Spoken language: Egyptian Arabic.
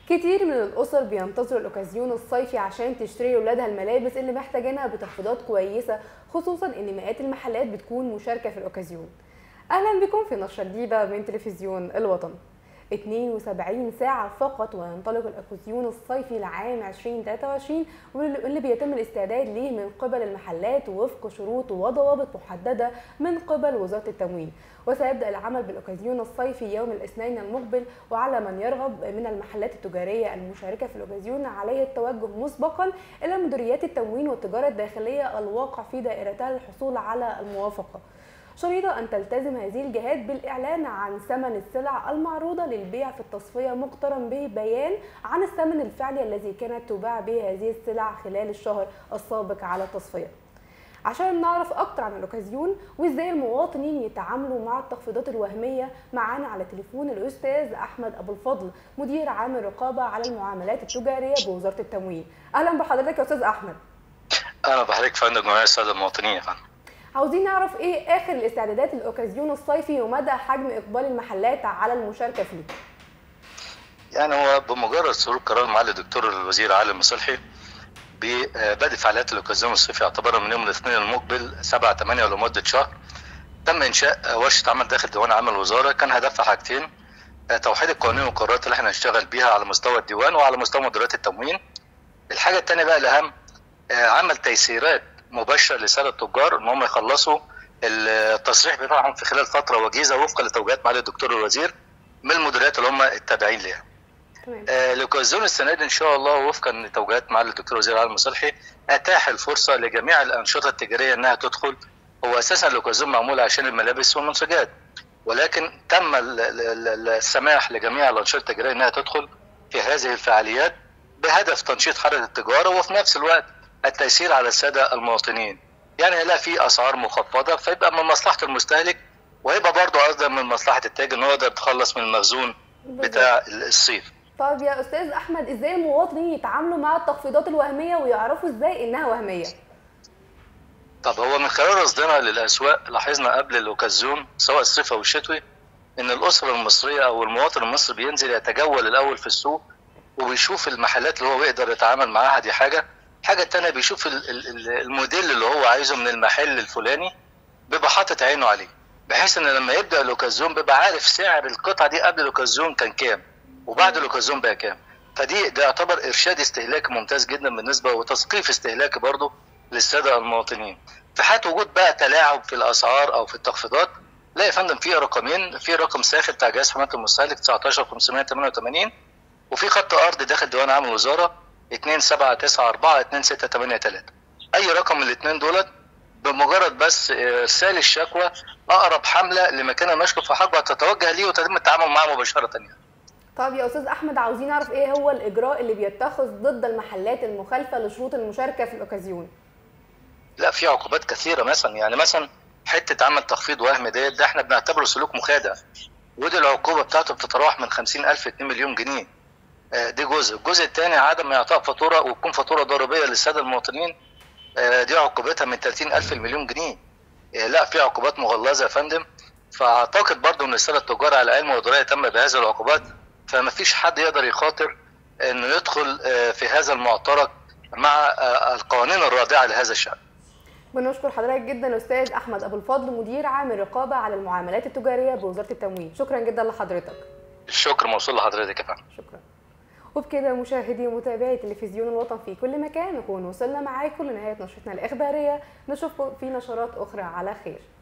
كتير من الأسر بينتظروا الأوكازيون الصيفي عشان تشتري لأولادها الملابس اللي محتاجينها بتخفيضات كويسة خصوصا إن مئات المحلات بتكون مشاركة في الأوكازيون أهلا بكم في نشرة جديدة من تلفزيون الوطن 72 ساعة فقط وينطلق الأكوزيون الصيفي لعام 2023 واللي بيتم الاستعداد ليه من قبل المحلات وفق شروط وضوابط محددة من قبل وزارة التموين وسيبدأ العمل بالأوكازيون الصيفي يوم الاثنين المقبل وعلى من يرغب من المحلات التجارية المشاركة في الأوكازيون عليه التوجه مسبقا إلى مديريات التموين والتجارة الداخلية الواقع في دائرتها للحصول على الموافقة شريط أن تلتزم هذه الجهات بالإعلان عن ثمن السلع المعروضة للبيع في التصفية مقترن به بيان عن الثمن الفعلي الذي كانت تباع به هذه السلع خلال الشهر السابق على التصفية عشان نعرف اكتر عن الاوكازيون وازاي المواطنين يتعاملوا مع التخفيضات الوهميه معانا على تليفون الاستاذ احمد ابو الفضل مدير عام الرقابه على المعاملات التجاريه بوزاره التموين اهلا بحضرتك يا استاذ احمد اهلا بحضرتك فندم جميع الساده المواطنين يا فندم عاوزين نعرف ايه اخر الاستعدادات الاوكازيون الصيفي ومدى حجم اقبال المحلات على المشاركه فيه يعني هو بمجرد صدور قرار معالي الدكتور الوزير علي المصلحي ببدء فعاليات الاوكازيون الصيفي اعتبارا من يوم الاثنين المقبل 7 8 لمده شهر تم انشاء ورشه عمل داخل ديوان عمل الوزاره كان هدفها حاجتين توحيد القوانين والقرارات اللي احنا هنشتغل بيها على مستوى الديوان وعلى مستوى مديريات التموين الحاجه الثانيه بقى الاهم عمل تيسيرات مباشره لساده التجار ان هم يخلصوا التصريح بتاعهم في خلال فتره وجيزه وفقا لتوجيهات معالي الدكتور الوزير من المديريات اللي هم التابعين ليها. آه الاوكازيون السنه دي ان شاء الله وفقا لتوجيهات معالي الدكتور الوزير علي المصلحي اتاح الفرصه لجميع الانشطه التجاريه انها تدخل هو اساسا الاوكازيون معمول عشان الملابس والمنتجات ولكن تم السماح لجميع الانشطه التجاريه انها تدخل في هذه الفعاليات بهدف تنشيط حركه التجاره وفي نفس الوقت التيسير على الساده المواطنين يعني لا في اسعار مخفضه فيبقى من مصلحه المستهلك ويبقى برضه ايضا من مصلحه التاجر ان هو يقدر يتخلص من المخزون بتاع الصيف طيب يا استاذ احمد ازاي المواطنين يتعاملوا مع التخفيضات الوهميه ويعرفوا ازاي انها وهميه طب هو من خلال رصدنا للاسواق لاحظنا قبل الاوكازيون سواء الصيف او الشتوي ان الاسره المصريه او المواطن المصري بينزل يتجول الاول في السوق وبيشوف المحلات اللي هو يقدر يتعامل معاها دي حاجه الحاجه الثانيه بيشوف الموديل اللي هو عايزه من المحل الفلاني بيبقى حاطط عينه عليه بحيث ان لما يبدا الاوكازيون بيبقى عارف سعر القطعه دي قبل الاوكازيون كان كام وبعد الاوكازيون بقى كام فدي ده يعتبر ارشاد استهلاكي ممتاز جدا بالنسبه وتثقيف استهلاكي برضه للساده المواطنين في حال وجود بقى تلاعب في الاسعار او في التخفيضات لا يا فندم في رقمين في رقم ساخن بتاع جهاز حمايه المستهلك 19588 وفي خط ارض داخل ديوان عام الوزاره 2794 2683 اي رقم من الاثنين دولت بمجرد بس ارسال الشكوى اقرب حمله لمكان المشكو في حقبه تتوجه ليه وتتم التعامل معه مباشره يعني. طب يا استاذ احمد عاوزين نعرف ايه هو الاجراء اللي بيتخذ ضد المحلات المخالفه لشروط المشاركه في الاوكازيون لا في عقوبات كثيره مثلا يعني مثلا حته عمل تخفيض وهم ديت ده احنا بنعتبره سلوك مخادع ودي العقوبه بتاعته بتتراوح من 50000 ل 2 مليون جنيه دي جزء الجزء الثاني عدم اعطاء فاتوره وتكون فاتوره ضريبيه للساده المواطنين دي عقوبتها من 30000 لمليون جنيه لا في عقوبات مغلظه يا فندم فاعتقد برضو ان الساده التجار على علم ودرايه تم بهذه العقوبات فما فيش حد يقدر يخاطر انه يدخل في هذا المعترك مع القوانين الرادعه لهذا الشان بنشكر حضرتك جدا استاذ احمد ابو الفضل مدير عام الرقابه على المعاملات التجاريه بوزاره التموين شكرا جدا لحضرتك الشكر موصول لحضرتك يا فندم شكرا وبكده مشاهدي ومتابعي تلفزيون الوطن في كل مكان نكون وصلنا معاكم لنهايه نشرتنا الاخباريه نشوفكم في نشرات اخرى على خير